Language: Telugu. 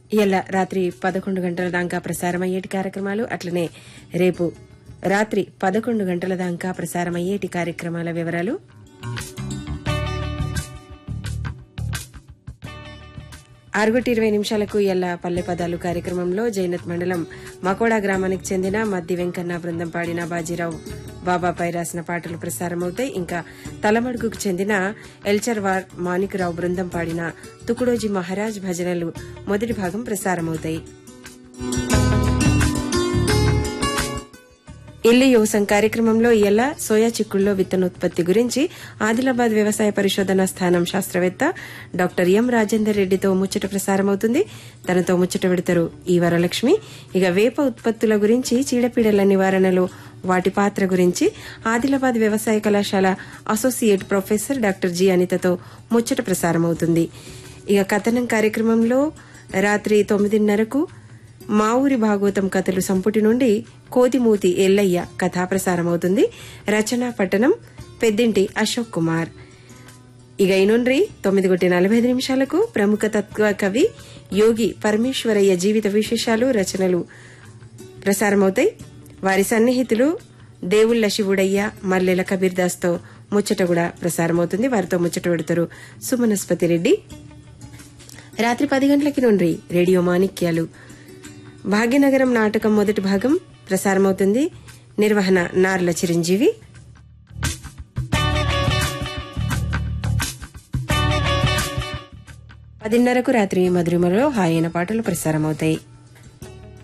ఇలా రాత్రి పదకొండు గంటల దాకా ప్రసారమయ్యేటి కార్యక్రమాలు అట్లనే రేపు రాత్రి పదకొండు గంటల దాకా ప్రసారమయ్యేటి కార్యక్రమాల వివరాలు ఆరుగుటి ఇరవై నిమిషాలకు ఎల్లా పల్లె పదాలు కార్యక్రమంలో జైనత్ మండలం మకోడా గ్రామానికి చెందిన మద్ది వెంకన్న బృందం పాడిన బాజీరావు బాబాపై రాసిన పాటలు ప్రసారమవుతాయి ఇంకా తలమడుగుకు చెందిన ఎల్చర్వార్ మాణికరావు బృందం పాడిన తుకుడోజీ మహారాజ్ భజనలు మొదటి భాగం ప్రసారమవుతాయి ఇల్లు యువసం కార్యక్రమంలో ఎలా సోయా చిక్కుల్లో విత్తనోత్పత్తి గురించి ఆదిలాబాద్ వ్యవసాయ పరిశోధన స్థానం శాస్త్రవేత్త డాక్టర్ ఎం రాజేందర్ రెడ్డితో ముచ్చట ప్రసారమవుతుంది తనతో ముచ్చట పెడతారు ఈ వరలక్ష్మి ఇక వేప ఉత్పత్తుల గురించి చీడపీడల నివారణలో వాటి పాత్ర గురించి ఆదిలాబాద్ వ్యవసాయ కళాశాల అసోసియేట్ ప్రొఫెసర్ డాక్టర్ జి అనితతో ముచ్చట ప్రసారమవుతుంది ఇక కథనం కార్యక్రమంలో రాత్రి తొమ్మిదిన్నరకు మా ఊరి భాగవతం కథలు సంపుటి నుండి కోతిమూతి ఎల్లయ్య కథా ప్రసారమవుతుంది రచన పట్టణం పెద్దింటి అశోక్ కుమార్ ఇక ఇనుండ్రి తొమ్మిది కొట్టి నలభై ఐదు నిమిషాలకు ప్రముఖ తత్వ కవి యోగి పరమేశ్వరయ్య జీవిత విశేషాలు రచనలు ప్రసారమవుతాయి వారి సన్నిహితులు దేవుళ్ల శివుడయ్య మల్లెల కబీర్దాస్తో ముచ్చట కూడా ప్రసారమవుతుంది వారితో ముచ్చట పెడతారు సుమనస్పతి రెడ్డి రాత్రి పది గంటలకి నుండి రేడియో మాణిక్యాలు భాగ్యనగరం నాటకం మొదటి భాగం ప్రసారమవుతుంది నిర్వహణ నార్ల చిరంజీవి పదిన్నరకు రాత్రి మధురిమలో హాయైన పాటలు ప్రసారమవుతాయి